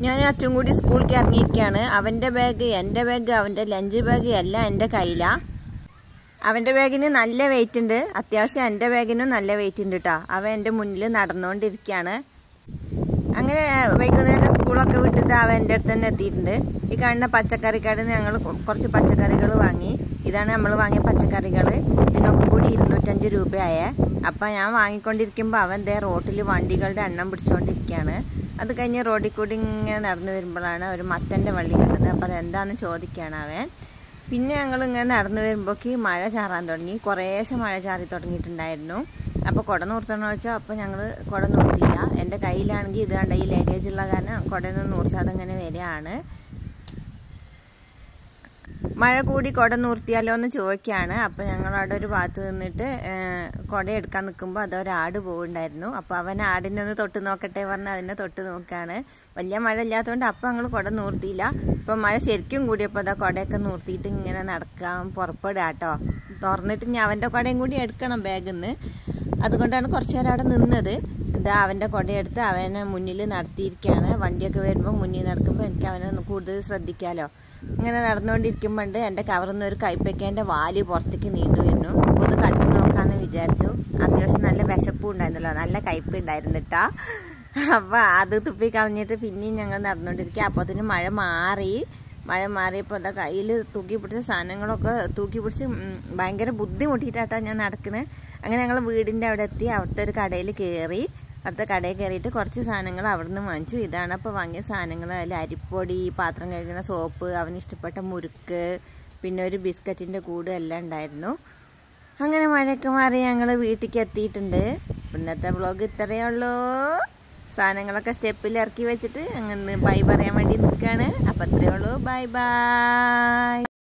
ഞാൻ അച്ഛൻ കൂടി സ്കൂളിലേക്ക് ഇറങ്ങിയിരിക്കുകയാണ് അവൻ്റെ ബാഗ് എൻ്റെ ബാഗ് അവൻ്റെ ലഞ്ച് ബാഗ് എല്ലാം എൻ്റെ കയ്യിലാണ് അവൻ്റെ ബാഗിന് നല്ല വെയിറ്റ് ഉണ്ട് അത്യാവശ്യം എൻ്റെ ബാഗിനും നല്ല വെയിറ്റ് ഉണ്ട് കേട്ടോ അവൻ എൻ്റെ മുന്നിൽ നടന്നുകൊണ്ടിരിക്കുകയാണ് അങ്ങനെ വൈകുന്നേരം സ്കൂളൊക്കെ വിട്ടിട്ട് അവൻ എൻ്റെ അടുത്ത് തന്നെ എത്തിയിട്ടുണ്ട് ഈ കാണുന്ന പച്ചക്കറിക്കടയിൽ നിന്ന് ഞങ്ങൾ കുറച്ച് പച്ചക്കറികൾ വാങ്ങി ഇതാണ് നമ്മൾ വാങ്ങിയ പച്ചക്കറികൾ ഇതിനൊക്കെ കൂടി ഇരുന്നൂറ്റഞ്ച് രൂപയായേ അപ്പം ഞാൻ വാങ്ങിക്കൊണ്ടിരിക്കുമ്പോൾ അവൻ ദേ റോട്ടിൽ വണ്ടികളുടെ എണ്ണം പിടിച്ചുകൊണ്ടിരിക്കുകയാണ് അത് കഴിഞ്ഞ് റോഡിൽ കൂടി ഇങ്ങനെ നടന്നു വരുമ്പോഴാണ് ഒരു മത്തൻ്റെ വള്ളി കണ്ടത് അപ്പോൾ അതെന്താണെന്ന് ചോദിക്കുകയാണ് അവൻ പിന്നെ ഞങ്ങൾ ഇങ്ങനെ നടന്നു വരുമ്പോഴേക്ക് മഴ ചാറാൻ തുടങ്ങി കുറേശ്ശെ മഴ ചാറി തുടങ്ങിയിട്ടുണ്ടായിരുന്നു അപ്പോൾ കുട നൂർത്തണമെന്ന് വെച്ചാൽ അപ്പോൾ ഞങ്ങൾ കുട നൂർത്തിയില്ല എൻ്റെ കയ്യിലാണെങ്കിൽ ഇത് കണ്ട ഈ ലഗേജ് ഉള്ള കാരണം കുടയൊന്നും നൂർത്താതെ ഇങ്ങനെ വരികയാണ് മഴ കൂടി കുട നൂർത്തിയാലോ എന്ന് ചോദിക്കുകയാണ് അപ്പോൾ ഞങ്ങൾ അവിടെ ഒരു ഭാഗത്ത് നിന്നിട്ട് കുട എടുക്കാൻ നിൽക്കുമ്പോൾ അത് ഒരാട് പോകുന്നുണ്ടായിരുന്നു അപ്പോൾ അവൻ ആടിനെ ഒന്ന് തൊട്ട് നോക്കട്ടെ പറഞ്ഞ് അതിനെ തൊട്ട് നോക്കുകയാണ് വലിയ മഴ ഇല്ലാത്തതുകൊണ്ട് അപ്പോൾ ഞങ്ങൾ കുട നൂർത്തിയില്ല ഇപ്പം മഴ ശരിക്കും കൂടിയപ്പോൾ അതാ കുടയൊക്കെ നൂർത്തിയിട്ട് ഇങ്ങനെ നടക്കാൻ പുറപ്പെടുക കേട്ടോ തുറന്നിട്ട് ഞാൻ അവൻ്റെ കുടയും കൂടി എടുക്കണം ബാഗിൽ നിന്ന് അതുകൊണ്ടാണ് കുറച്ച് നേരം അവിടെ നിന്നത് ഇതാ അവൻ്റെ കുടയെടുത്ത് അവനെ മുന്നിൽ നടത്തിയിരിക്കുകയാണ് വണ്ടിയൊക്കെ വരുമ്പോൾ മുന്നിൽ നടക്കുമ്പോൾ എനിക്ക് അവനെ ഒന്ന് കൂടുതൽ ശ്രദ്ധിക്കാമല്ലോ ഇങ്ങനെ നടന്നുകൊണ്ടിരിക്കുമ്പോണ്ട് എൻ്റെ കവറിൽ നിന്ന് ഒരു കൈപ്പയ്ക്കേൻ്റെ വാല് പുറത്തേക്ക് നീണ്ടു വരുന്നു ഒന്ന് കടിച്ചു നോക്കാമെന്ന് വിചാരിച്ചു അത്യാവശ്യം നല്ല വിശപ്പും ഉണ്ടായിരുന്നല്ലോ നല്ല കയ്പ് ഉണ്ടായിരുന്നു കേട്ടോ അപ്പോൾ അത് തുപ്പി കളഞ്ഞിട്ട് പിന്നെയും ഞങ്ങൾ നടന്നുകൊണ്ടിരിക്കുക അപ്പോൾ അതിന് മഴ മാറി മഴ മാറിയപ്പോൾ എന്താ കയ്യിൽ തൂക്കി പിടിച്ച സാധനങ്ങളൊക്കെ തൂക്കി പിടിച്ച് ഭയങ്കര ബുദ്ധിമുട്ടിയിട്ടാട്ടോ ഞാൻ നടക്കണേ അങ്ങനെ ഞങ്ങൾ വീടിൻ്റെ അവിടെ എത്തി അവിടുത്തെ ഒരു കടയിൽ കയറി അവിടുത്തെ കടയിൽ കയറിയിട്ട് കുറച്ച് സാധനങ്ങൾ അവിടെ നിന്ന് വാങ്ങിച്ചു ഇതാണ് അപ്പോൾ വാങ്ങിയ സാധനങ്ങൾ അതിൽ അരിപ്പൊടി പാത്രം കഴുകുന്ന സോപ്പ് അവന് ഇഷ്ടപ്പെട്ട മുറുക്ക് പിന്നെ ഒരു ബിസ്ക്കറ്റിൻ്റെ കൂട് എല്ലാം ഉണ്ടായിരുന്നു അങ്ങനെ മഴയൊക്കെ മാറി ഞങ്ങൾ വീട്ടിലേക്ക് എത്തിയിട്ടുണ്ട് ഇന്നത്തെ വ്ളോഗ് ഇത്രയേ ഉള്ളൂ സാധനങ്ങളൊക്കെ സ്റ്റെപ്പിൽ ഇറക്കി വെച്ചിട്ട് അങ്ങനെ ബൈ പറയാൻ വേണ്ടി നിൽക്കുകയാണ് അപ്പം അത്രയേ ഉള്ളൂ ബൈ ബൈ